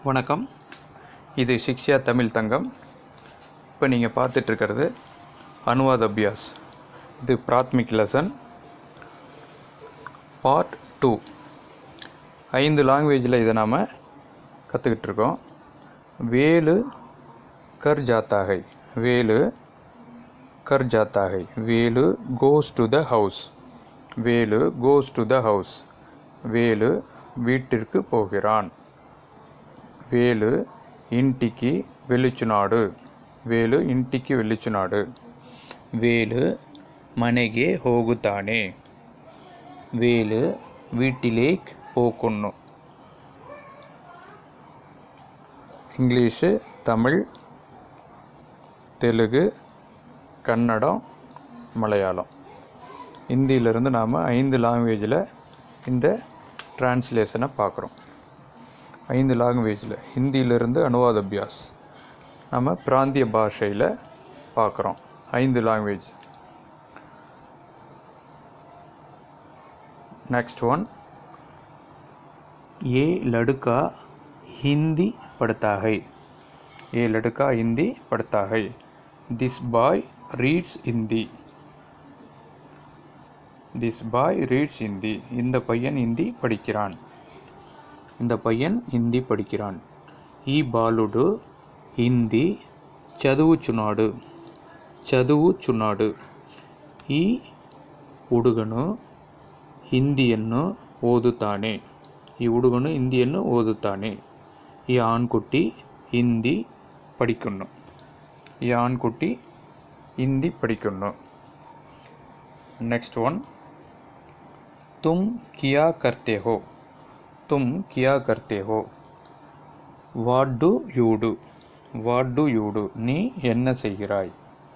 வணக்கம் இது சிக்ஷா தமிழ் தங்கம் இப்போ நீங்கள் பார்த்துட்ருக்கிறது அனுவாத் அபியாஸ் இது பிராத்மிக் லெசன் பார்ட் டூ ஐந்து லாங்குவேஜில் இதை நாம் கற்றுக்கிட்டு இருக்கோம் வேலு கர் ஜாத்தாகை வேலு கர் ஜாத்தாகை Velu goes to the house Velu goes to the house Velu வீட்டிற்கு போகிறான் వేలు ఇంటికి వెలుచున్నాడు వేలు ఇంటికి వెలుచున్నాడు వేలు ಮನೆಗೆ ಹೋಗುತ್ತಾನೆ వేలు வீட்டிலேக் போக்குன்னு இங்கிலீஷு தமிழ் தெலுங்கு கன்னடம் மலையாளம் இந்தியிலிருந்து நாம் ஐந்து லாங்குவேஜில் இந்த டிரான்ஸ்லேஷனை பார்க்குறோம் ஐந்து லாங்குவேஜில் ஹிந்தியிலிருந்து அனுவாத் அபியாஸ் நம்ம பிராந்திய பாஷையில் பார்க்குறோம் ஐந்து லாங்குவேஜ் नेक्स्ट वन ये लड़का हिंदी पढ़ता है ये लड़का हिंदी पढ़ता है this boy reads Hindi this boy reads Hindi இந்த பையன் ஹிந்தி படிக்கிறான் இந்த பையன் హిందీ படிக்கிறான் ఈ బాలుడు హిందీ చదువుచున్నాడు చదువుచున్నాడు ಈ ಹುಡುಗನು ಹಿಂದಿಯನ್ನು ಓದುತ್ತಾನೆ ಈ ಹುಡುಗನು ಹಿಂದಿಯನ್ನು ಓದುತ್ತಾನೆ ಈ ಆൺகுட்டி ಹಿಂದಿ படிக்கணும் ಈ ಆൺகுட்டி ಹಿಂದಿ படிக்கணும் ನೆಕ್ಸ್ಟ್ ಒನ್ ತುಮ್ ಕಿಯಾ ಕರ್ತೆ ಹೋ तुम क्या करते हो what do you do what do you do நீ என்ன செய்கிறாய்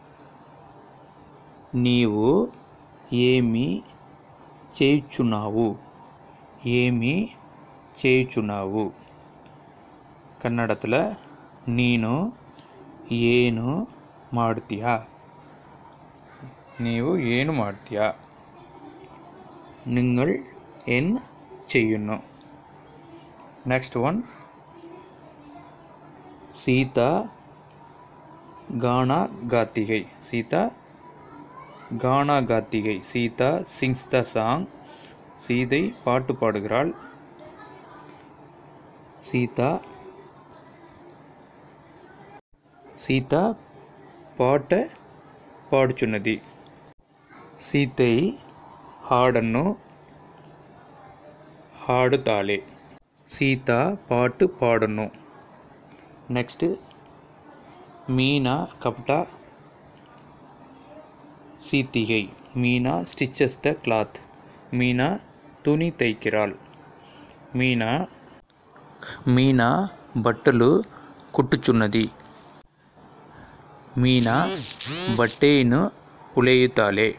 నీవు ఏమి చేయుచున్నావు ఏమి చేయుచున్నావు ಕನ್ನಡத்தில் ನೀನು ಏನು ಮಾಡ್ತೀಯಾ ನೀವು ಏನು ಮಾಡ್ತೀಯಾ നിങ്ങൾ എൻ ചെയ്യുന്നു నెక్స్ట్ వన్ సీత గానా గాతి గై సీత கானா காத்திகை Sita sings the song Seethai பாட்டு பாடுகிறாள் சீதா సీత పాట పాడుచున్నది సీతై ಹಾಡನ್ನು ಹಾಡುತ್ತಾಳೆ సీత పాటు పాడును నెక్స్ట్ మీనా కపట సీతిகை Meena stitches the cloth Meena துணி தைக்கிறாள் மீனா మీనా బట్టలు కుట్టుచున్నది మీనా బట్టేను ఉలేయుతాలే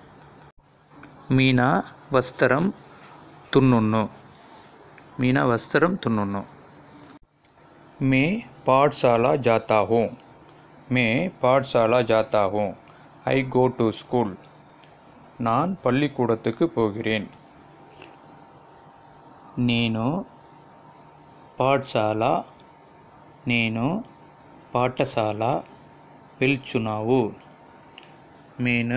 మీనా వస్త్రం తున్నును మీనా వస్త్రం తున్నును మే పాఠశాల జాతా హూ మే పాఠశాల జాతా హూ ஐ கோ டு ஸ்கூல் நான் பள்ளிக்கூடத்துக்கு போகிறேன் నేను పాఠశాల నేను పాఠశాల వెళ్చున్నావు నేను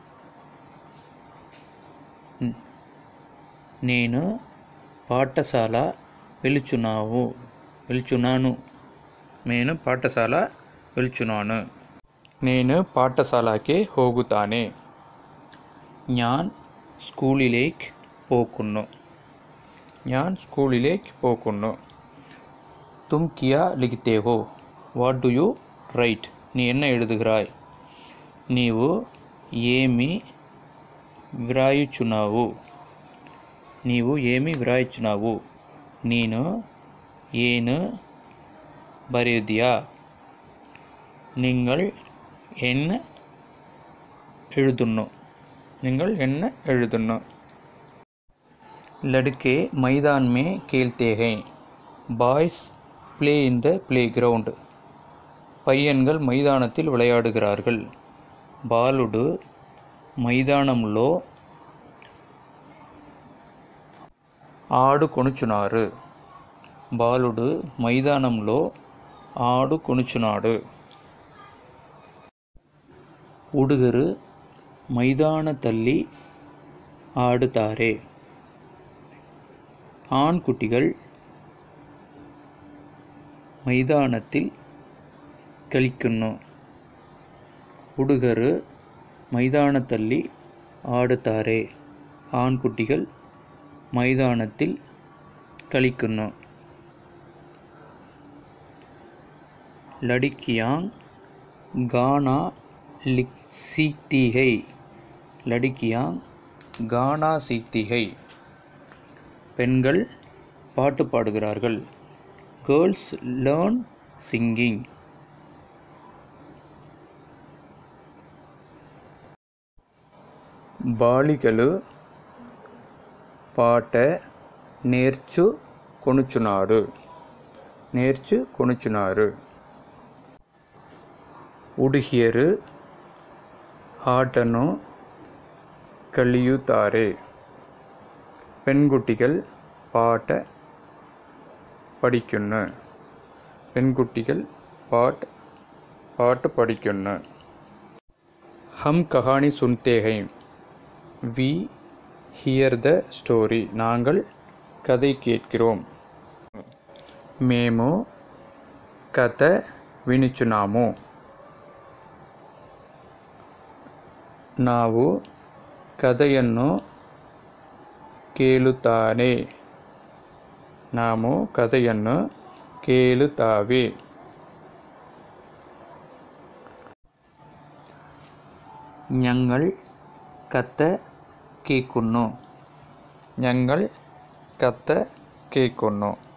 నేను పాఠశాల వెళ్చున్నావు వెళ్చున్నాను నేను పాఠశాల వెళ్చున్నాను నేను పాఠశాలకి ಹೋಗುತ್ತಾನೆ ഞാൻ സ്കൂളിലേക്ക് പോക്കുന്നു ഞാൻ സ്കൂളിലേക്ക് പോക്കുന്നു തും കിയാ ലിഖിത്തേ ഹോ వాట్ డు యూ రైట్ நீ என்ன எழுதுகிறாய் నీవు ఏమి వ్రాయుచున్నావు నీవు ఏమి వ్రాయుచున్నావు నేను ಏನು ಬರೆಯುದಿಯಾ நீங்கள் என்ன எழுதுன்னு நீங்கள் என்ன எழுதுன்னு लड़के मैदान में खेलते हैं boys play in the playground పయ్యన్గల్ మైదానத்தில் విளையாடுகிறார்கள் బాలుడు మైదానంలో ఆడుకొనుచున్నారు బాలుడు మైదానంలో ఆడుకొనుచున్నాడు ಹುಡುಗರು ಮೈದಾನದಲ್ಲಿ ಆಡುತ್ತಾರೆ ஆண்குட்டிகள் ಮೈದಾನத்தில் ಕಲಿക്കുന്നു ಹುಡುಗರು ಮೈದಾನದಲ್ಲಿ ಆಡುತ್ತಾರೆ ಆಣ್ಕುಟ್ಟಿகள் ಮೈದಾನத்தில் ಕಲಿക്കുന്നു ಲಡಿಕಿಯಾಂಗ್ ಗಾನಾ லிக் சீக்திகை லடிக்கியாங் கானா சீக்திகை பெண்கள் பாட்டு பாடுகிறார்கள் கேர்ள்ஸ் லேர்ன் சிங்கிங் బాలికలు పాట నేర్చు కొనుచున్నారు నేర్చు కొనుచున్నారు ಹುಡುಗಿಯರು ಹಾಟನ್ನು ಕಲಿಯುತ್ತಾರೆ പെൺകുട്ടികൾ പാട്ട് പഠിക്കുന്നു പെൺകുട്ടികൾ പാട്ട് പാട്ട് പഠിക്കുന്നു ഹം കഹാണി സുൻതേ ഹൈ வி ஹியர் த ஸ்டோரி நாங்கள் கதை கேட்கிறோம் మేము కథ వినుచున్నాము ನಾವು ಕಥೆಯನ್ನು ಕೇಳುತ್ತಾನೆ ನಾವು ಕಥೆಯನ್ನು ಕೇಳುತ್ತಾವೆ ഞങ്ങൾ കഥ കേൾക്കുന്നു ഞങ്ങൾ കഥ കേൾക്കുന്നു